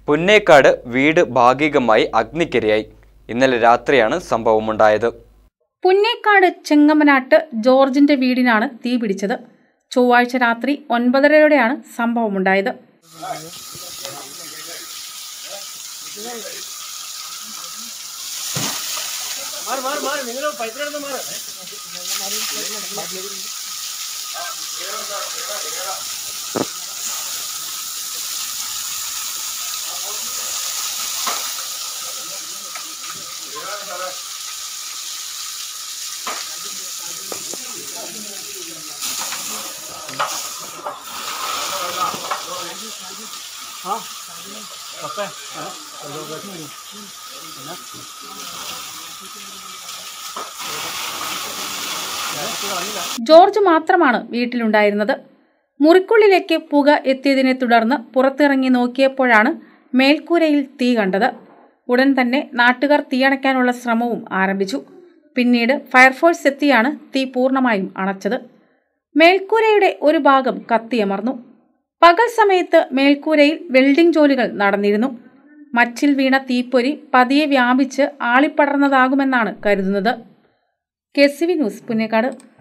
പുന്നേക്കാട് വീട് ഭാഗികമായി അഗ്നിക്കിരയായി ഇന്നലെ രാത്രിയാണ് സംഭവമുണ്ടായത് പുന്നേക്കാട് ചെങ്ങമനാട്ട് ജോർജിന്റെ വീടിനാണ് തീ പിടിച്ചത് ചൊവ്വാഴ്ച രാത്രി ഒൻപതരയോടെയാണ് സംഭവമുണ്ടായത് ജോർജ് മാത്രമാണ് വീട്ടിലുണ്ടായിരുന്നത് മുറിക്കുള്ളിലേക്ക് പുക എത്തിയതിനെ തുടർന്ന് പുറത്തിറങ്ങി നോക്കിയപ്പോഴാണ് മേൽക്കൂരയിൽ തീ കണ്ടത് ഉടൻ തന്നെ നാട്ടുകാർ തീയണയ്ക്കാനുള്ള ശ്രമവും ആരംഭിച്ചു പിന്നീട് ഫയർഫോഴ്സ് എത്തിയാണ് തീ പൂർണ്ണമായും അണച്ചത് മേൽക്കൂരയുടെ ഒരു ഭാഗം കത്തിയമർന്നു പകൽ സമയത്ത് മേൽക്കൂരയിൽ വെൽഡിംഗ് ജോലികൾ നടന്നിരുന്നു മച്ചിൽ വീണ തീപ്പൊരി പതിയെ വ്യാപിച്ച് ആളിപ്പടർന്നതാകുമെന്നാണ് കരുതുന്നത് K C V news Punnekkad